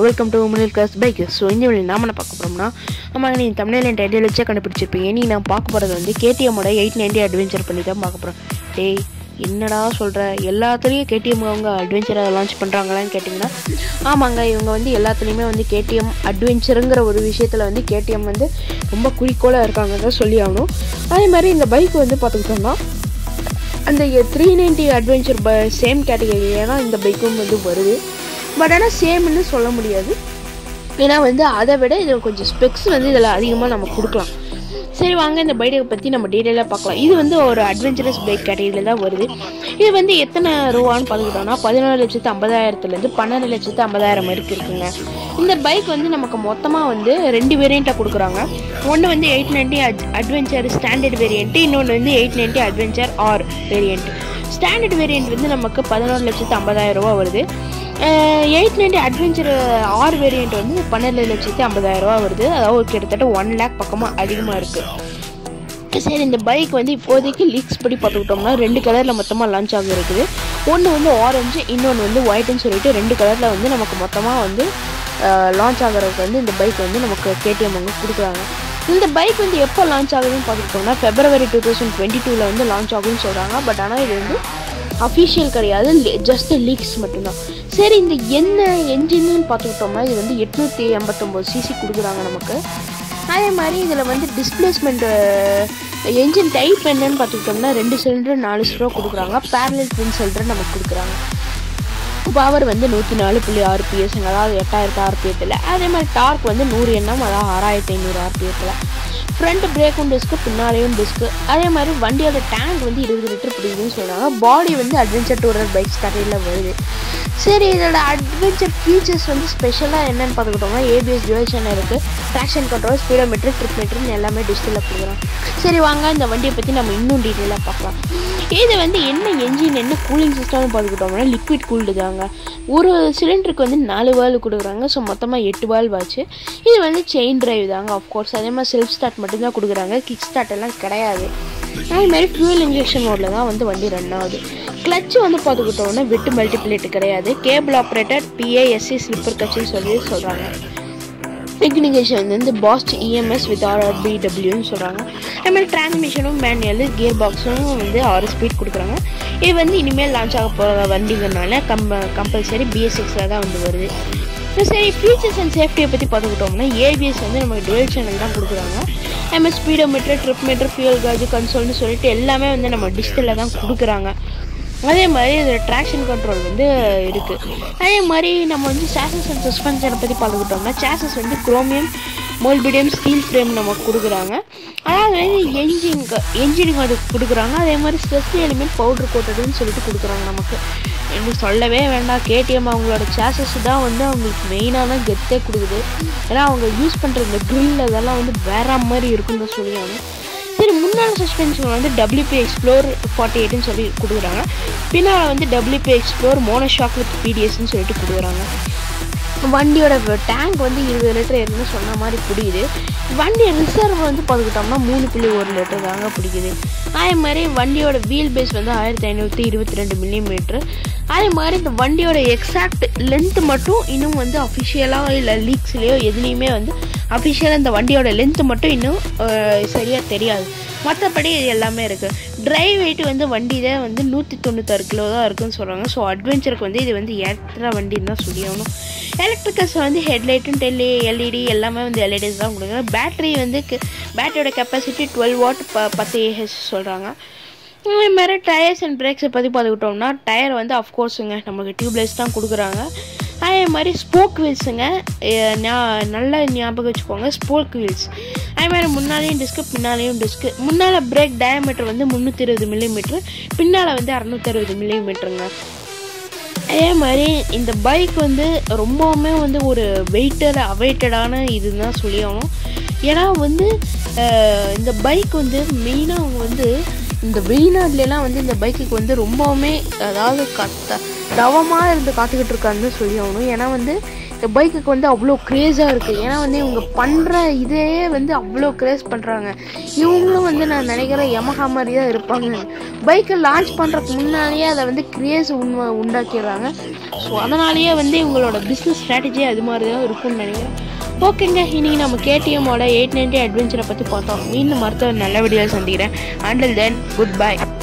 welcome to middle class bike so இந்த வழி நாம என்ன பார்க்க போகிறோம்னா ஆமாங்க நீ தமிழில் என் டைட்டில் வச்சே கண்டுபிடிச்சிருப்பீங்க நீ நான் பார்க்க போகிறது வந்து கேடிஎம்மோட எயிட் நைன்டி அட்வென்ச்சர் பண்ணி தான் பார்க்க போகிறோம் டேய் என்னடா சொல்கிற எல்லாத்துலேயும் கேடிஎம் அவங்க அட்வென்ச்சரை லான்ச் பண்ணுறாங்களான்னு கேட்டிங்கன்னா ஆமாங்க இவங்க வந்து எல்லாத்துலேயுமே வந்து கேடிஎம் அட்வென்ச்சருங்கிற ஒரு விஷயத்தில் வந்து கேடிஎம் வந்து ரொம்ப குறிக்கோளாக இருக்காங்க தான் சொல்லி ஆகணும் அதே மாதிரி இந்த பைக் வந்து பார்த்துக்கிட்டோம்னா அந்த த்ரீ நைன்ட்டி அட்வென்ச்சர் ப சேம் கேட்டகரி ஏன்னா இந்த பைக்கும் வந்து வருது பட் ஆனால் சேம்னு சொல்ல முடியாது ஏன்னா வந்து அதை விட இதில் கொஞ்சம் ஸ்பெக்ஸ் வந்து இதில் அதிகமாக நம்ம கொடுக்கலாம் சரி வாங்க இந்த பைக்கை பற்றி நம்ம டீட்டெயிலாக பார்க்கலாம் இது வந்து ஒரு அட்வென்ச்சரஸ் பைக் கேட்டகரியில் தான் வருது இது வந்து எத்தனை ரூபான்னு பார்த்துக்கிட்டோம்னா பதினாறு லட்சத்து ஐம்பதாயிரத்துலேருந்து பன்னெண்டு லட்சத்து ஐம்பதாயிரம் வரைக்கும் இருக்குங்க இந்த பைக் வந்து நமக்கு மொத்தமாக வந்து ரெண்டு வேரியண்ட்டில் கொடுக்குறாங்க ஒன்று வந்து eight ninety adventure standard variant இன்னொன்று வந்து eight ninety adventure R variant standard variant வந்து நமக்கு பதினோரு லட்சத்து ஐம்பதாயிரம் ரூபா வருது eight ninety adventure R variant வந்து பன்னெண்டு லட்சத்தி ஐம்பதாயிரம் ரூபா வருது அதாவது கிட்டத்தட்ட ஒன் லேக் பக்கமாக அதிகமாக இருக்குது சரி இந்த பைக் வந்து இப்போதைக்கு லீக்ஸ் படி பார்த்துக்கிட்டோம்னா ரெண்டு கலரில் மொத்தமாக லான்ச் ஆக இருக்குது ஒன்று வந்து ஆரஞ்சு இன்னொன்று வந்து ஒயிட்னு சொல்லிட்டு ரெண்டு கலரில் வந்து நமக்கு மொத்தமாக வந்து லான்ச் ஆகிறதுக்கு வந்து இந்த பைக் வந்து நமக்கு கேடிஎம் வந்து கொடுக்குறாங்க இந்த பைக் வந்து எப்போ லான்ச் ஆகுதுன்னு பார்த்துக்கிட்டோம்னா ஃபெப்ரவரி டூ தௌசண்ட் டுவெண்ட்டி டூவில் வந்து லான்ச் ஆகும்னு சொல்கிறாங்க பட் ஆனால் இது வந்து அஃபிஷியல் கிடையாது ஜஸ்ட் லீக்ஸ் மட்டும்தான் சரி இந்த என்ன என்ஜின்னு பார்த்துக்கிட்டோம்னா இது வந்து எட்நூற்றி எண்பத்தொம்போது சிசி கொடுக்குறாங்க நமக்கு அதே மாதிரி இதில் வந்து டிஸ்பிளேஸ்மெண்ட் என்ஜின் டைப் என்னன்னு பார்த்துக்கிட்டோம்னா ரெண்டு சிலிண்டர் நாலு சிலிண்டர் கொடுக்குறாங்க பேரலல் ட்வின் சிலிண்டர் நமக்கு கொடுக்குறாங்க பவர் வந்து நூற்றி நாலு புள்ளி ஆறு பிஎஸ்ங்க அதாவது எட்டாயிரத்து ஆர்பிஎத்தில் அதே மாதிரி டார்க் வந்து நூறு எண்ணம் அதாவது ஆறாயிரத்தி ஐநூறு ஆர்பிஎத்தில் ஃப்ரண்ட் பிரேக்கும் டிஸ்க்கு பின்னாலேயும் டிஸ்க்கு அதே மாதிரி வண்டியோட டேங்க் வந்து இருபது லிட்டர் பிடிக்குதுன்னு சொல்கிறாங்க பாடி வந்து அட்வென்ச்சர் டூரர் பைக்ஸ் கடையில் வருது சரி இதோட அட்வென்ச்சர் ஃபீச்சர்ஸ் வந்து ஸ்பெஷலாக என்னென்னு பார்த்துக்கிட்டோம்னா ஏபிஎஸ் ஜுவல்ஷன் இருக்குது ட்ராக்ஷன் கண்ட்ரோல் ஸ்பீடோமீட்டர் ட்ரிப் மீட்டர்னு எல்லாமே டிஸ்பிளே கொடுக்குறோம் சரி வாங்க இந்த வண்டியை பற்றி நம்ம இன்னும் டீட்டெயிலாக பார்க்கலாம் இது வந்து என்ன என்ஜின் என்ன கூலிங் சிஸ்டம்னு பார்த்துக்கிட்டோம்னா லிக்விட் கூல்டு தாங்க ஒரு சிலிண்டருக்கு வந்து நாலு வால் கொடுக்குறாங்க ஸோ மொத்தமாக எட்டு வால் வாச்சு இது வந்து செயின் டிரைவ் தாங்க ஆஃப்கோர்ஸ் அதே மாதிரி செல்ஃப் ஸ்டார்ட் மட்டும்தான் கொடுக்குறாங்க கிக் ஸ்டார்ட் எல்லாம் கிடையாது அதே மாதிரி ஃபியூல் இன்ஜெக்ஷன் மோடில் தான் வந்து வண்டி ரன் ஆகுது கிளச்சு வந்து பார்த்துக்கிட்டோம்னா வெட்டு மல்டிப்ளேட் கிடையாது கேபிள் ஆப்ரேட்டர் பிஏஎஸ்சி ஸ்லிப்பர் கட்சின்னு சொல்லி சொல்கிறாங்க இக்னிகேஷன் வந்து பாஸ்ட் இஎம்எஸ் வித் ஆர்ஆர்பிடபிள்யூன்னு சொல்கிறாங்க அதுமாதிரி டிரான்ஸ்மிஷனும் மேனுவல் கியர் பாக்ஸும் வந்து ஆறு ஸ்பீட் கொடுக்குறாங்க இது வந்து இனிமேல் லான்ச் ஆக போகிற வண்டிங்கிறனால கம்ப கம்பல்சரி பிஎஸ்சிக்ஸில் தான் வந்து வருது சரி ஃபீச்சர்ஸ் அண்ட் சேஃப்டியை பற்றி பார்த்துக்கிட்டோம்னா ஏபிஎஸ் வந்து நமக்கு டுவெல் சேனல் தான் கொடுக்குறாங்க அதுமாதிரி speedometer trip meter fuel gauge கன்சோல்னு சொல்லிட்டு எல்லாமே வந்து நம்ம டிஜிட்டலில் தான் கொடுக்குறாங்க அதே மாதிரி இதில் ட்ராக்ஷன் கண்ட்ரோல் வந்து இருக்குது அதே மாதிரி நம்ம வந்து சேசஸ் அண்ட் சஸ்பென்ஷனை பற்றி பார்த்துக்கிட்டோம்னா சேசஸ் வந்து குரோமியம் மோல்பிடியம் ஸ்டீல் ஃப்ரேம் நமக்கு கொடுக்குறாங்க அதாவது வந்து என்ஜினுக்கு என்ஜினுக்கு அது கொடுக்குறாங்க அதே மாதிரி ஸ்ட்ரெஸ் எலிமெண்ட் பவுட்ரு கோட்டடுன்னு சொல்லிட்டு கொடுக்குறாங்க நமக்கு எனக்கு சொல்லவே வேண்டாம் கேடிஎம் அவங்களோட சேசஸ் தான் வந்து அவங்களுக்கு மெயினான கெத்தே கொடுக்குது ஏன்னா அவங்க யூஸ் பண்ணுற இந்த க்ரில் அதெல்லாம் வந்து வேற மாதிரி இருக்குன்னு தான் சொல்லியாங்க சரி முன்னாள் சஸ்பென்ஷன் வந்து டபிள்யூபி எக்ஸ்ப்ளோர் ஃபார்ட்டி எயிட்னு சொல்லி கொடுக்குறாங்க பின்னால் வந்து டபிள்யூபி எக்ஸ்ப்ளோர் மோனோஷாக் வித் பிடிஎஸ்ன்னு சொல்லிட்டு கொடுக்குறாங்க வண்டியோட டேங்க் வந்து இருபது லிட்டர் இருக்குன்னு சொன்ன மாதிரி பிடிக்குது வண்டி ரிசர்வ் வந்து பார்த்துக்கிட்டோம்னா மூணு புள்ளி ஒரு லிட்டர் தாங்க பிடிக்குது அதே மாதிரி வண்டியோட வீல் பேஸ் வந்து ஆயிரத்தி ஐநூற்றி இருபத்தி ரெண்டு மில்லிமீட்ரு அதே மாதிரி இந்த வண்டியோட எக்ஸாக்ட் லென்த் மட்டும் இன்னும் வந்து அஃபிஷியலாக இல்லை லீக்ஸ்லேயோ எதுலேயுமே வந்து அஃபிஷியலாக இந்த வண்டியோட லென்த்து மட்டும் இன்னும் சரியாக தெரியாது மற்றபடி இது எல்லாமே இருக்குது ட்ரைவ் வெயிட் வந்து வண்டி தான் வந்து நூற்றி தொண்ணூத்தாறு கிலோ தான் இருக்குன்னு சொல்கிறாங்க ஸோ அட்வென்ச்சருக்கு வந்து இது வந்து ஏற்ற வண்டின்னு தான் சொல்லியாகணும் எலக்ட்ரிக்கல்ஸ் வந்து ஹெட்லைட்டும் டெல்லி எல்இடி எல்லாமே வந்து எல்இடிஸ் தான் கொடுக்குறாங்க பேட்டரி வந்து பேட்டரியோட கெப்பாசிட்டி டுவெல் வாட் ப பத்து ஏஹெச் சொல்கிறாங்க அதே மாதிரி டயர்ஸ் அண்ட் பிரேக்ஸை பற்றி பார்த்துக்கிட்டோம்னா டயர் வந்து அஃப்கோர்ஸுங்க நமக்கு டியூப்லைஸ் தான் கொடுக்குறாங்க அதே மாதிரி ஸ்போக் வீல்ஸுங்க நல்லா ஞாபகம் வச்சுக்கோங்க ஸ்போக் வீல்ஸ் அதே மாதிரி முன்னாலேயும் டிஸ்க்கு பின்னாலேயும் டிஸ்க்கு முன்னால் பிரேக் டயமீட்டர் வந்து முந்நூற்றி இருபது மில்லிமீட்ரு பின்னால் வந்து அறநூற்றி அறுபது மில்லிமீட்டருங்க அதே மாதிரி இந்த பைக் வந்து ரொம்பவுமே வந்து ஒரு வெயிட்டட் அவைட்டடான இதுன்னு தான் சொல்லியாகணும் ஏன்னா வந்து இந்த பைக் வந்து மெயினாக அவங்க வந்து இந்த வெளிநாட்டுலலாம் வந்து இந்த பைக்குக்கு வந்து ரொம்பவுமே அதாவது கத்த தவமாக இருந்து காத்துக்கிட்டு இருக்கான்னு சொல்லி ஆகணும் ஏன்னா வந்து இந்த பைக்குக்கு வந்து அவ்வளோ க்ரேஸாக இருக்குது ஏன்னா வந்து இவங்க பண்ணுற இதே வந்து அவ்வளோ க்ரேஸ் பண்ணுறாங்க இவங்களும் வந்து நான் நினைக்கிறேன் யமஹா மாதிரி தான் இருப்பாங்க பைக்கை லான்ச் பண்ணுறதுக்கு முன்னாடியே அதை வந்து க்ரேஸ் உண்மை உண்டாக்கிடுறாங்க ஸோ அதனாலேயே வந்து இவங்களோட பிஸ்னஸ் ஸ்ட்ராட்டஜி அது மாதிரி தான் இருக்கும்னு நினைக்கிறேன் ஓகேங்க இன்னைக்கு நம்ம கேடிஎம்மோட எயிட் நைன்டி அட்வென்ச்சரை பற்றி பார்த்தோம் மீண்டும் மருத்துவ நல்ல வீடியோவில் சந்திக்கிறேன் அண்டில் தென் குட் பை